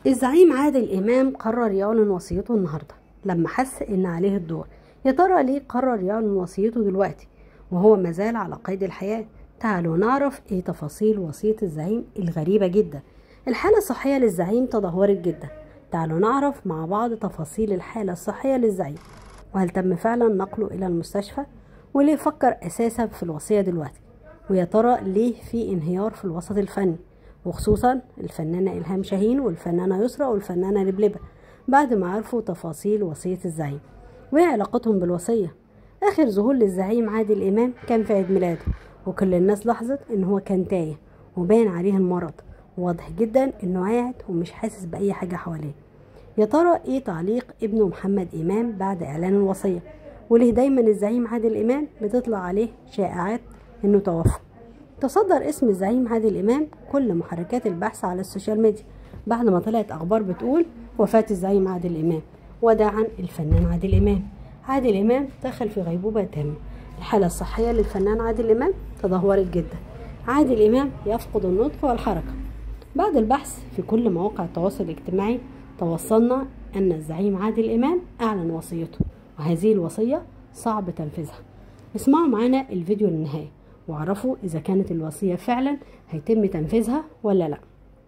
الزعيم عادل إمام قرر يعلن وصيته النهاردة لما حس إن عليه الدور يا ترى ليه قرر يعلن وصيته دلوقتي وهو مازال على قيد الحياة تعالوا نعرف ايه تفاصيل وصية الزعيم الغريبة جدا الحالة الصحية للزعيم تدهورت جدا تعالوا نعرف مع بعض تفاصيل الحالة الصحية للزعيم وهل تم فعلا نقله إلى المستشفى وليه فكر أساسا في الوصية دلوقتي ويا ترى ليه في انهيار في الوسط الفني وخصوصا الفنانة إلهام شاهين والفنانة يسرا والفنانة لبلبة بعد ما عرفوا تفاصيل وصية الزعيم وإيه علاقتهم بالوصية آخر ظهور للزعيم عادل إمام كان في عيد ميلاده وكل الناس لاحظت إن هو كان تايه وباين عليه المرض واضح جدا إنه قاعد ومش حاسس بأي حاجة حواليه يا ترى إيه تعليق ابنه محمد إمام بعد إعلان الوصية وليه دايما الزعيم عادل إمام بتطلع عليه شائعات إنه توفى تصدر اسم الزعيم عادل إمام كل محركات البحث على السوشيال ميديا بعد ما طلعت أخبار بتقول وفاة الزعيم عادل إمام وداعا الفنان عادل إمام عادل إمام دخل في غيبوبة تامة الحالة الصحية للفنان عادل إمام تدهورت جدا عادل إمام يفقد النطق والحركة بعد البحث في كل مواقع التواصل الاجتماعي توصلنا أن الزعيم عادل إمام أعلن وصيته وهذه الوصية صعب تنفيذها اسمعوا معانا الفيديو للنهاية واعرفوا إذا كانت الوصية فعلا هيتم تنفيذها ولا لا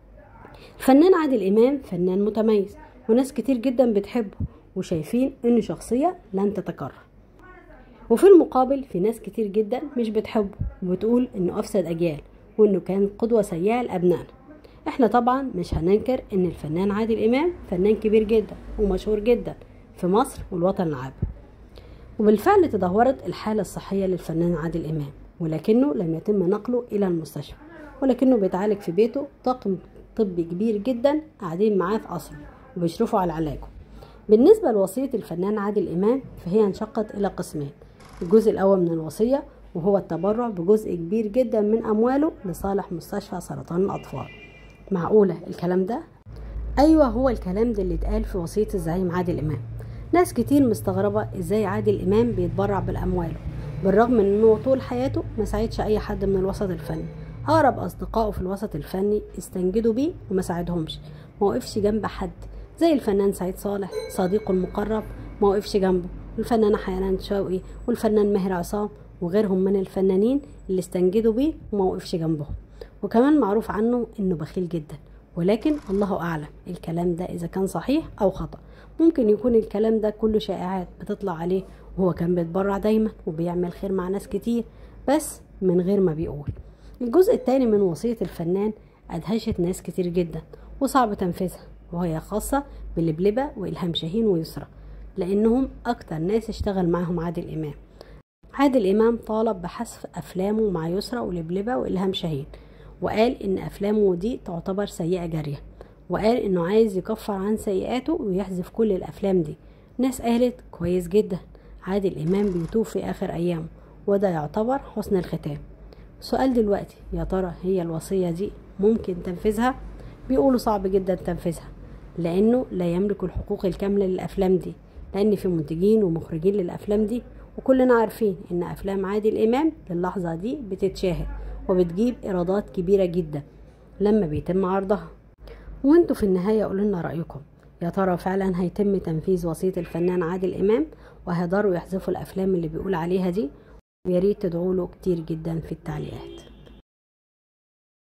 الفنان عادل إمام فنان متميز وناس كتير جدا بتحبه وشايفين إنه شخصية لن تتكرر وفي المقابل في ناس كتير جدا مش بتحبه وبتقول إنه أفسد أجيال وإنه كان قدوة سيئة لأبنائنا احنا طبعا مش هننكر ان الفنان عادل امام فنان كبير جدا ومشهور جدا في مصر والوطن العربي وبالفعل تدهورت الحالة الصحية للفنان عادل امام ولكنه لم يتم نقله الى المستشفى ولكنه بيتعالج في بيته طاقم طبي كبير جدا قاعدين معاه في قصره وبيشرفوا على علاجه بالنسبة لوصية الفنان عادل إمام فهي انشقت إلى قسمين الجزء الأول من الوصية وهو التبرع بجزء كبير جدا من أمواله لصالح مستشفى سرطان الأطفال معقولة الكلام ده؟ أيوة هو الكلام ده اللي اتقال في وصية الزعيم عادل إمام ناس كتير مستغربة إزاي عادل إمام بيتبرع بالأموال بالرغم من إنه طول حياته ما ساعدش أي حد من الوسط الفني أقرب أصدقائه في الوسط الفني استنجدوا بيه وما ساعدهمش ما وقفش جنب حد زي الفنان سعيد صالح صديقه المقرب ما وقفش جنبه والفنانة حيران شوقي والفنان ماهر عصام وغيرهم من الفنانين اللي استنجدوا بيه وما وقفش جنبهم وكمان معروف عنه انه بخيل جدا ولكن الله اعلم الكلام ده اذا كان صحيح او خطا ممكن يكون الكلام ده كله شائعات بتطلع عليه وهو كان بيتبرع دايما وبيعمل خير مع ناس كتير بس من غير ما بيقول الجزء الثاني من وصية الفنان أدهشت ناس كتير جدا وصعب تنفيذها وهي خاصة بلبلبة وإلهام شاهين ويسرى لأنهم أكتر ناس اشتغل معهم عادل إمام عادل إمام طالب بحذف أفلامه مع يسرى ولبلبة وإلهام شاهين وقال إن أفلامه دي تعتبر سيئة جارية وقال إنه عايز يكفر عن سيئاته ويحذف كل الأفلام دي ناس قالت كويس جدا عادل إمام بيتوب في آخر أيامه وده يعتبر حسن الختام سؤال دلوقتي يا ترى هي الوصية دي ممكن تنفيذها بيقولوا صعب جدا تنفيذها لأنه لا يملك الحقوق الكاملة للأفلام دي لأن في منتجين ومخرجين للأفلام دي وكلنا عارفين إن أفلام عادل إمام للحظة دي بتتشاهد وبتجيب إيرادات كبيرة جدا لما بيتم عرضها وانتوا في النهاية قولوا لنا رأيكم يا ترى فعلا هيتم تنفيذ وصية الفنان عادل إمام وهيقدروا يحذفوا الأفلام اللي بيقول عليها دي وياريت تدعوا له كتير جدا في التعليقات